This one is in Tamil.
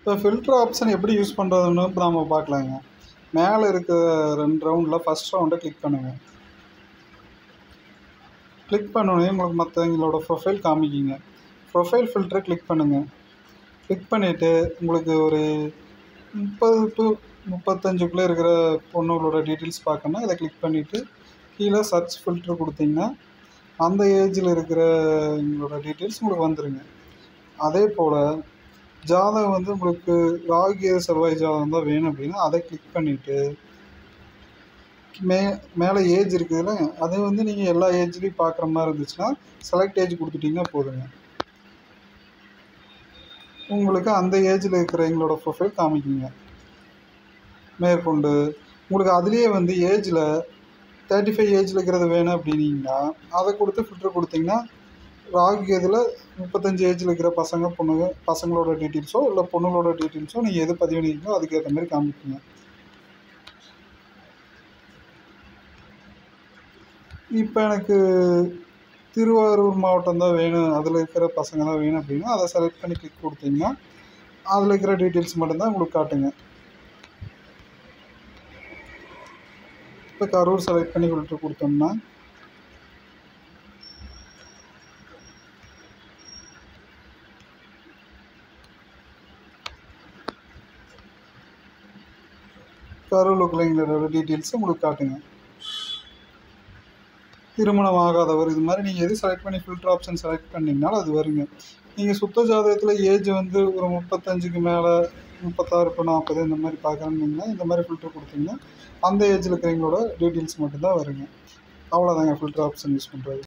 இப்போ ஃபில்டர் ஆப்ஷன் எப்படி யூஸ் பண்ணுறதுன்னு இப்போ நம்ம பார்க்கலாங்க மேலே இருக்க ரெண்டு ரவுண்டில் ஃபஸ்ட் ரவுண்டை கிளிக் பண்ணுங்கள் கிளிக் பண்ணோடனே உங்களுக்கு மற்றவங்களோட ப்ரொஃபைல் காமிக்கிங்க ப்ரொஃபைல் ஃபில்டரை கிளிக் பண்ணுங்கள் கிளிக் பண்ணிவிட்டு உங்களுக்கு ஒரு முப்பது டு முப்பத்தஞ்சுக்குள்ளே இருக்கிற பொண்ணுங்களோட டீட்டெயில்ஸ் பார்க்கணுன்னா இதை கிளிக் பண்ணிவிட்டு கீழே சர்ச் ஃபில்டர் கொடுத்தீங்கன்னா அந்த ஏஜில் இருக்கிற உங்களோட டீட்டெயில்ஸ் உங்களுக்கு வந்துருங்க அதே போல் ஜாதகம் வந்து உங்களுக்கு ராகு செவ்வாய் ஜாதகம் தான் வேணும் அப்படின்னா அதை கிளிக் பண்ணிவிட்டு மே மேலே ஏஜ் இருக்குதுல்ல அது வந்து நீங்கள் எல்லா ஏஜ்லேயும் பார்க்குற மாதிரி இருந்துச்சுன்னா செலக்ட் ஏஜ் கொடுத்துட்டிங்கன்னா போதுங்க உங்களுக்கு அந்த ஏஜில் இருக்கிற எங்களோட ப்ரொஃபைல் காமிக்குங்க மேற்கொண்டு உங்களுக்கு அதுலேயே வந்து ஏஜில் தேர்ட்டி ஃபைவ் ஏஜில் இருக்கிறது வேணும் அப்படின்னீங்கன்னா அதை கொடுத்து ஃபில்டர் கொடுத்தீங்கன்னா ராகு இதில் முப்பத்தஞ்சு ஏஜில் இருக்கிற பசங்க பொண்ணுங்க பசங்களோட டீட்டெயில்ஸோ இல்லை பொண்ணுங்களோட டீட்டெயில்ஸோ நீங்கள் எது பதிவு பண்ணிக்கிறீங்களோ அதுக்கேற்ற மாதிரி காமிக்குங்க இப்போ எனக்கு திருவாரூர் மாவட்டம் தான் வேணும் அதில் இருக்கிற பசங்க தான் வேணும் அப்படின்னா அதை செலக்ட் பண்ணி கிளிக் கொடுத்தீங்கன்னா அதில் இருக்கிற டீட்டெயில்ஸ் மட்டும்தான் உங்களுக்கு காட்டுங்க இப்போ கரூர் செலக்ட் பண்ணி ஃபில்டர் கொடுத்தோம்னா கரூர் லோக்கலைங்களோட டீட்டெயில்ஸ் உங்களுக்கு காட்டுங்க திருமணம் ஆகாதவர் இது மாதிரி நீங்கள் எது செலக்ட் பண்ணி ஃபில்டர் ஆப்ஷன் செலக்ட் பண்ணிங்கனாலும் அது வருங்க நீங்கள் சுத்த ஜாதகத்தில் ஏஜ் வந்து ஒரு முப்பத்தஞ்சுக்கு மேலே முப்பத்தாறு டு நாற்பது இந்த மாதிரி பார்க்குறீங்கன்னா இந்த மாதிரி ஃபில்டர் கொடுத்தீங்கன்னா அந்த ஏஜில் இருக்கிறவங்களோட டீட்டெயில்ஸ் மட்டும்தான் வருங்க அவ்வளோதாங்க ஃபில்டர் ஆப்ஷன் யூஸ் பண்ணுறது